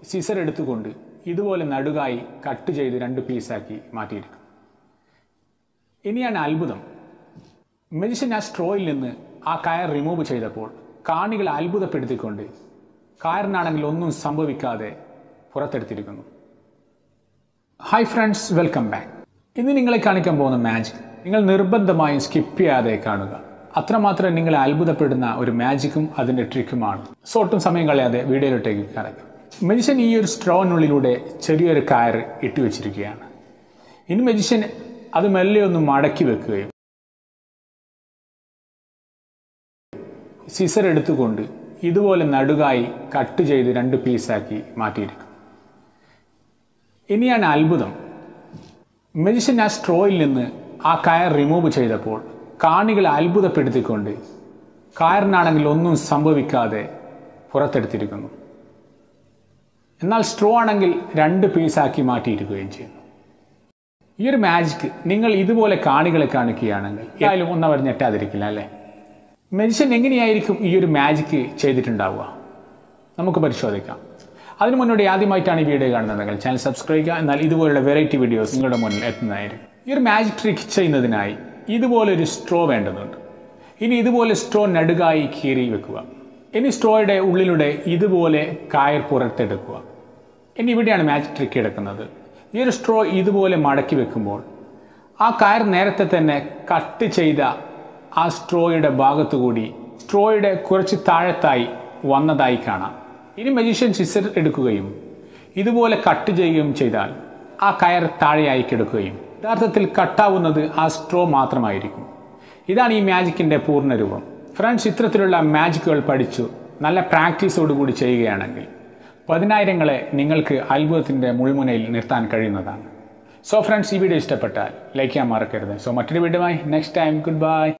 scissor എടുത്തുകൊണ്ട് ഇതുപോലെ നടുകായി cut ചെയ്ത് രണ്ട് പീസാക്കി മാറ്റിയിരിക്കും ഇനിയാണ് അത്ഭുതം മെജിഷ്യൻ ആ സ്ട്രോയിൽ നിന്ന് ആ കയർ റിമൂവ് ചെയ്തപ്പോൾ കാണികളെ അത്ഭുതപ്പെടുത്തിക്കൊണ്ട് കയറിനാണെങ്കിൽ ഒന്നും സംഭവിക്കാതെ പുറത്തെടുത്തിരിക്കുന്നു ഹായ് ഫ്രണ്ട്സ് വെൽക്കം ബാക്ക് ഇന്ന് നിങ്ങളെ കാണിക്കാൻ പോകുന്ന മാജിക് നിങ്ങൾ നിർബന്ധമായും സ്കിപ്പ് ചെയ്യാതെ കാണുക അത്രമാത്രം നിങ്ങളെ അത്ഭുതപ്പെടുന്ന ഒരു മാജിക്കും അതിൻ്റെ ട്രിക്കുമാണ് സോട്ടും സമയം കളയാതെ വീഡിയോയിലോട്ടേക്ക് കടക്കും മെജിഷ്യൻ ഈ ഒരു സ്ട്രോനുള്ളിലൂടെ ചെറിയൊരു കയർ ഇട്ടു വെച്ചിരിക്കുകയാണ് ഇനി മെജിഷ്യൻ അത് മെല്ലെ ഒന്ന് മടക്കി വെക്കുകയും സിസർ എടുത്തുകൊണ്ട് ഇതുപോലെ നടുകായി കട്ട് ചെയ്ത് രണ്ട് പീസാക്കി മാറ്റിയിരിക്കും ഇനിയാണ് അത്ഭുതം മെജിഷ്യൻ ആ സ്ട്രോയിൽ നിന്ന് ആ കയർ റിമൂവ് ചെയ്തപ്പോൾ കാണികളെ അത്ഭുതപ്പെടുത്തിക്കൊണ്ട് കയറിനാണെങ്കിൽ ഒന്നും സംഭവിക്കാതെ പുറത്തെടുത്തിരിക്കുന്നു എന്നാൽ സ്ട്രോ ആണെങ്കിൽ രണ്ട് പീസാക്കി മാറ്റിയിരിക്കുകയും ചെയ്യുന്നു ഈ ഒരു മാജിക് നിങ്ങൾ ഇതുപോലെ കാണികളെ കാണിക്കുകയാണെങ്കിൽ ആയാലും ഒന്നവർ ഞെട്ടാതിരിക്കില്ല അല്ലേ മെജിഷ്യൻ എങ്ങനെയായിരിക്കും ഈ ഒരു മാജിക് ചെയ്തിട്ടുണ്ടാവുക നമുക്ക് പരിശോധിക്കാം അതിനു മുന്നോടി ആദ്യമായിട്ടാണ് ഈ വീഡിയോ കാണുന്നതെങ്കിൽ ചാനൽ സബ്സ്ക്രൈബ് ചെയ്യുക എന്നാൽ ഇതുപോലുള്ള വെറൈറ്റി വീഡിയോസ് നിങ്ങളുടെ മുന്നിൽ എത്തുന്നതായിരിക്കും ഈ ഒരു മാജിക് ട്രിക്ക് ചെയ്യുന്നതിനായി ഇതുപോലെ ഒരു സ്ട്രോ വേണ്ടതുണ്ട് ഇനി ഇതുപോലെ സ്ട്രോ നടുകായി കീറി വെക്കുക ഇനി സ്ട്രോയുടെ ഉള്ളിലൂടെ ഇതുപോലെ കയർ പുറത്തെടുക്കുക ഇനി ഇവിടെയാണ് മാജിക് ട്രിക്ക് എടുക്കുന്നത് ഈ ഒരു സ്ട്രോ ഇതുപോലെ മടക്കി വെക്കുമ്പോൾ ആ കയർ നേരത്തെ തന്നെ കട്ട് ചെയ്ത ആ സ്ട്രോയുടെ ഭാഗത്തുകൂടി സ്ട്രോയുടെ കുറച്ച് താഴത്തായി വന്നതായി കാണാം ഇനി മജീഷ്യൻ സിസർ എടുക്കുകയും ഇതുപോലെ കട്ട് ചെയ്യുകയും ചെയ്താൽ ആ കയർ താഴെയായി കിടക്കുകയും യഥാർത്ഥത്തിൽ കട്ടാവുന്നത് ആ സ്ട്രോ മാത്രമായിരിക്കും ഇതാണ് ഈ മാജിക്കിന്റെ പൂർണ്ണ രൂപം ഫ്രണ്ട്സ് ഇത്തരത്തിലുള്ള മാജിക്കുകൾ പഠിച്ചു നല്ല പ്രാക്ടീസോടുകൂടി ചെയ്യുകയാണെങ്കിൽ പതിനായിരങ്ങളെ നിങ്ങൾക്ക് അത്ഭുതത്തിന്റെ മുൾമുനയിൽ നിർത്താൻ കഴിയുന്നതാണ് സോ ഫ്രണ്ട്സ് ഈ വീഡിയോ ഇഷ്ടപ്പെട്ടാൽ ലൈക്ക് ചെയ്യാൻ മറക്കരുത് സോ മറ്റൊരു വീഡിയോമായി നെക്സ്റ്റ് ടൈം ഗുഡ് ബൈ